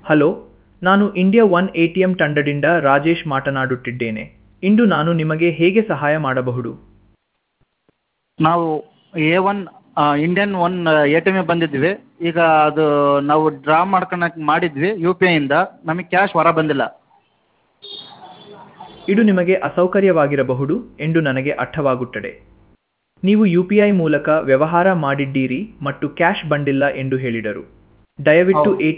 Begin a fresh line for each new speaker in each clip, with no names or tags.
hello ನಾನು India One A T M ತಂಡದಿಂದ ರಾಜೇಶ್ ಮಾತನಾಡುತ್ತಿದ್ದೇನೆ ಇಂದು ನಾನು ನಿಮಗೆ ಹೇಗೆ ಸಹಾಯ ಮಾಡಬಹುದು
ನಾವು A One Indian One A T ಎಮ್ಗೆ ಬಂದಿದ್ವಿ ಈಗ ಅದು ನಾವು ಡ್ರಾ ಮಾಡ್ಕೊಳಕ್ಕೆ ಮಾಡಿದ್ವಿ ಯು ಪಿ ಐಯಿಂದ ನಮಗೆ ಕ್ಯಾಶ್ ಹೊರ ಬಂದಿಲ್ಲ
ಇದು ನಿಮಗೆ ಅಸೌಕರ್ಯವಾಗಿರಬಹುದು ಎಂದು ನನಗೆ ಅರ್ಥವಾಗುತ್ತದೆ ನೀವು ಯು ಪಿ ಐ ಮೂಲಕ ವ್ಯವಹಾರ ಮಾಡಿದ್ದೀರಿ ಮತ್ತು ಕ್ಯಾಶ್ ಬಂದಿಲ್ಲ ಎಂದು ಹೇಳಿದರು ದಯವಿಟ್ಟು ಎ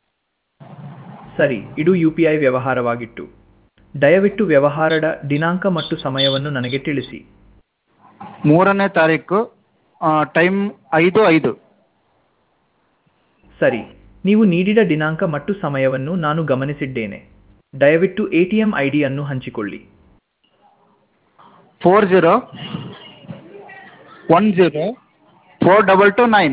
ಸರಿ ಇದು ಯು ಪಿ ಐ ವ್ಯವಹಾರವಾಗಿತ್ತು ದಯವಿಟ್ಟು ವ್ಯವಹಾರದ ದಿನಾಂಕ ಮತ್ತು ಸಮಯವನ್ನು ನನಗೆ ತಿಳಿಸಿ
ಮೂರನೇ ತಾರೀಕು ಟೈಮ್ ಐದು ಐದು
ಸರಿ ನೀವು ನೀಡಿದ ದಿನಾಂಕ ಮತ್ತು ಸಮಯವನ್ನು ನಾನು ಗಮನಿಸಿದ್ದೇನೆ ದಯವಿಟ್ಟು ಎ ಟಿ ಎಂ ಐ ಡಿಯನ್ನು ಹಂಚಿಕೊಳ್ಳಿ
four zero one zero four double two nine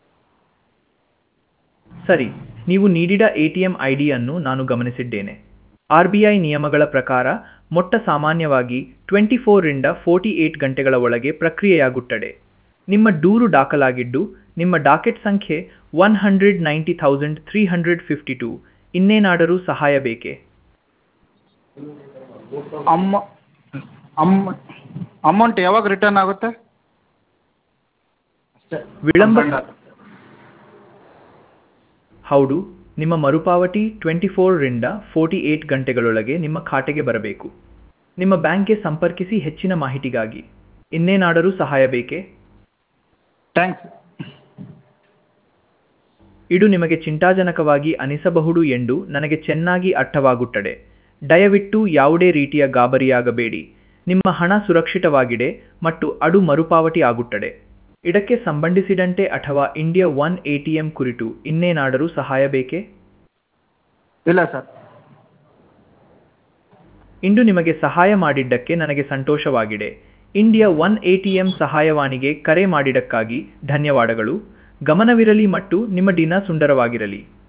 ಸರಿ ನೀವು ನೀಡಿದ ಎ ಟಿ ಎಂ ಐ ಡಿಯನ್ನು ನಾನು ಗಮನಿಸಿದ್ದೇನೆ ಆರ್ ಬಿ ಐ ನಿಯಮಗಳ ಪ್ರಕಾರ ಮೊಟ್ಟ ಸಾಮಾನ್ಯವಾಗಿ ಟ್ವೆಂಟಿ ಫೋರಿಂದ ಫೋರ್ಟಿ ಏಟ್ ಗಂಟೆಗಳ ಒಳಗೆ ಪ್ರಕ್ರಿಯೆಯಾಗುತ್ತದೆ ನಿಮ್ಮ ದೂರು ದಾಖಲಾಗಿದ್ದು ನಿಮ್ಮ ಡಾಕೆಟ್ ಸಂಖ್ಯೆ one hundred ninety thousand three hundred fifty two ಇನ್ನೇನಾದರೂ ಸಹಾಯ ಬೇಕೇ
ಅಮ್ಮ ಅಮ್ಮ ಅಮೌಂಟ್ ಯಾವಾಗ ರಿಟರ್ನ್ ಆಗುತ್ತೆ ಅಷ್ಟೇ
ವಿಳಂಬ ಹೌದು ನಿಮ್ಮ ಮರುಪಾವತಿ ಟ್ವೆಂಟಿ ಫೋರ್ರಿಂದ ಫೋರ್ಟಿ ಏಟ್ ಗಂಟೆಗಳೊಳಗೆ ನಿಮ್ಮ ಖಾತೆಗೆ ಬರಬೇಕು ನಿಮ್ಮ ಬ್ಯಾಂಕ್ಗೆ ಸಂಪರ್ಕಿಸಿ ಹೆಚ್ಚಿನ ಮಾಹಿತಿಗಾಗಿ ಇನ್ನೇನಾದರೂ ಸಹಾಯ ಬೇಕೇ
ಥ್ಯಾಂಕ್ಸ್
ಇದು ನಿಮಗೆ ಚಿಂತಾಜನಕವಾಗಿ ಅನಿಸಬಹುದು ಎಂದು ನನಗೆ ಚೆನ್ನಾಗಿ ಅರ್ಥವಾಗುತ್ತದೆ ದಯವಿಟ್ಟು ಯಾವುದೇ ರೀತಿಯ ಗಾಬರಿಯಾಗಬೇಡಿ ನಿಮ್ಮ ಹಣ ಸುರಕ್ಷಿತವಾಗಿದೆ ಮತ್ತು ಅದು ಮರುಪಾವತಿ ಆಗುತ್ತದೆ ಇದಕ್ಕೆ ಸಂಬಂಧಿಸಿದಂತೆ ಅಥವಾ India One A T M ಕುರಿತು ಇನ್ನೇನಾದರೂ ಸಹಾಯ ಬೇಕೇ
ಇಲ್ಲ ಸರ್
ಇಂದು ನಿಮಗೆ ಸಹಾಯ ಮಾಡಿದ್ದಕ್ಕೆ ನನಗೆ ಸಂತೋಷವಾಗಿದೆ India One A T M ಸಹಾಯವಾಣಿಗೆ ಕರೆ ಮಾಡಿದ್ದಕ್ಕಾಗಿ ಧನ್ಯವಾದಗಳು ಗಮನವಿರಲಿ ಮತ್ತು ನಿಮ್ಮ ದಿನ ಸುಂದರವಾಗಿರಲಿ